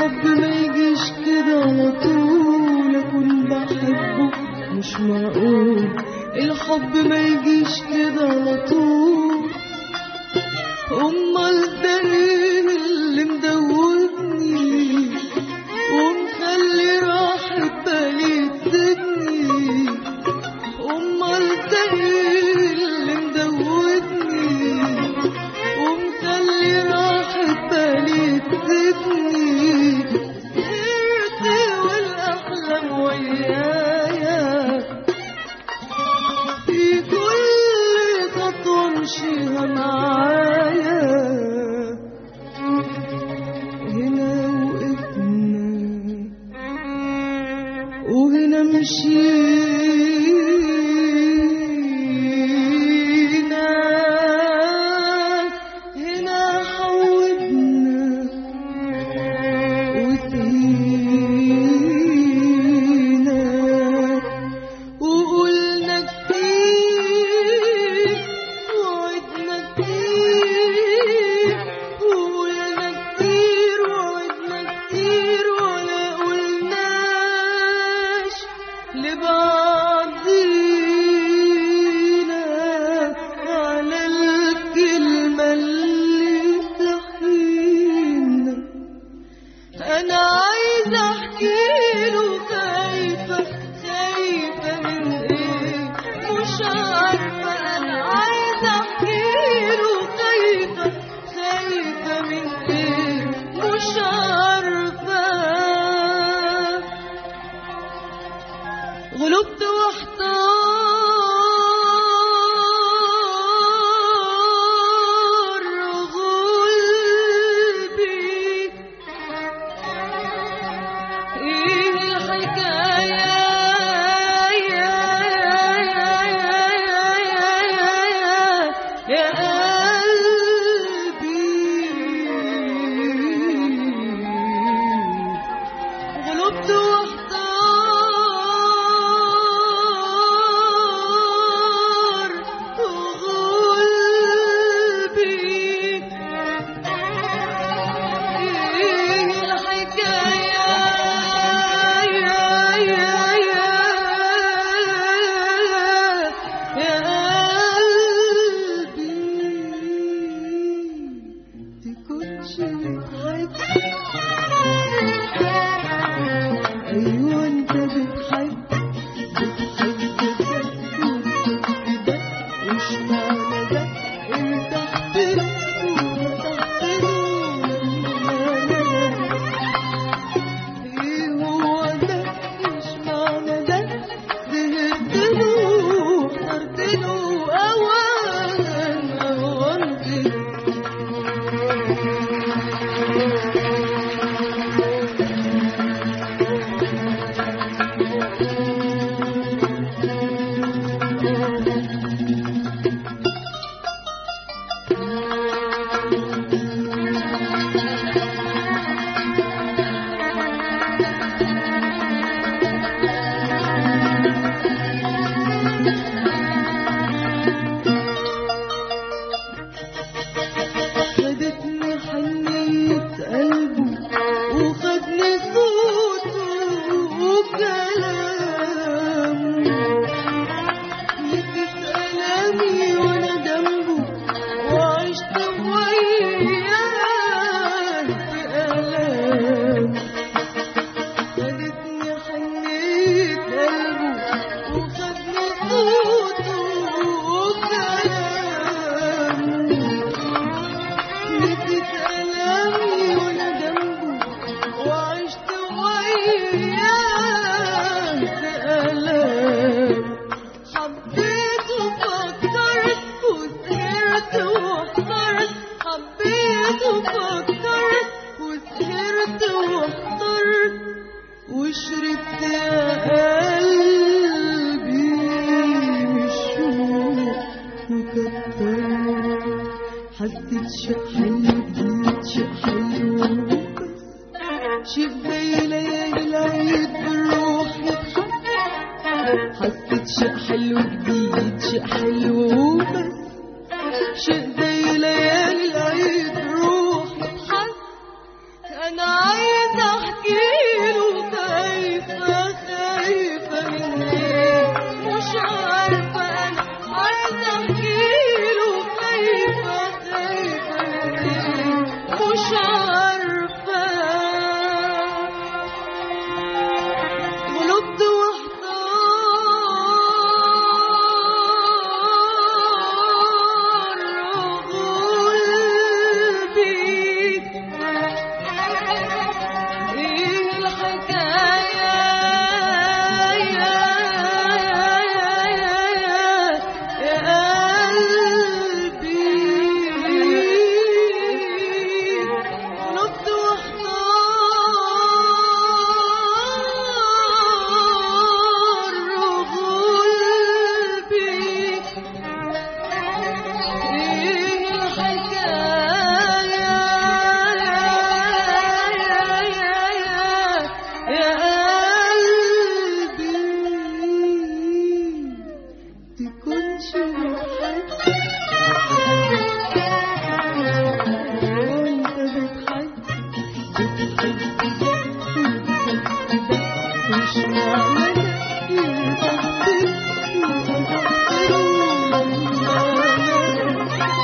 الحب ما يجيش كده على طول اكون بحبه مش معقول الحب ما يجيش كده على طول امال ده ايه اللي مدوبني ومخلي راحة بالي تسيبني امال ده ايه اللي مدوبني ومخلي راحة بالي تسيبني سهرتي والاحلام ويايا في كل خطوة امشيها معايا هنا وقفنا وهنا مشينا هنا حودنا وسينا وقلنا كتير وعدنا كتير وقلنا كتير وعدنا كتير ولا قلناش لبعضينا على الكلمة اللي تحيينا انا عايزه احكي له خايفه خايفه من ايه مش عارفه انا عايزه احكي له خايفه خايفه من ايه مش عارفه غلبت واحتار غلبي ايه الحكاية يا يا يا يا يا يا يا قلبي غلبت واحتار غلبي ايه الحكاية يا يا يا يا قلبي تكونش بتحب ايوه انت بتحب بتحب ده مش معنى ده ارتحت له وارتحت له ايه هو ده مش معنى ده زهقت له اخترت له اوان اوانت له خدتني حنية قلبه وخدني صوته وكلامه نسيت ألامي وأنا جنبه وعشت وياه في ألام خدتني حنية قلبه وخدني صوته وكلامه نسيت ألامي وأنا جنبه وعشت وياه في ألام حبيت وفكرت وسهرت واحترت حبيت وفكرت وسهرت واحترت وشربت يا قلبي من الشوق وكترت حسيت شيء حلو جديد شيء حلو بس شيء زي ليالي العيد بالروح يضحك حسيت شيء حلو جديد شيء حلو بس شيء زي ليالي العيد روح يضحك انا عايزه مش معنى يفضل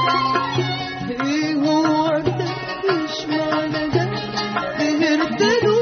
ايه هو ده مش معنى ده بيرتلوا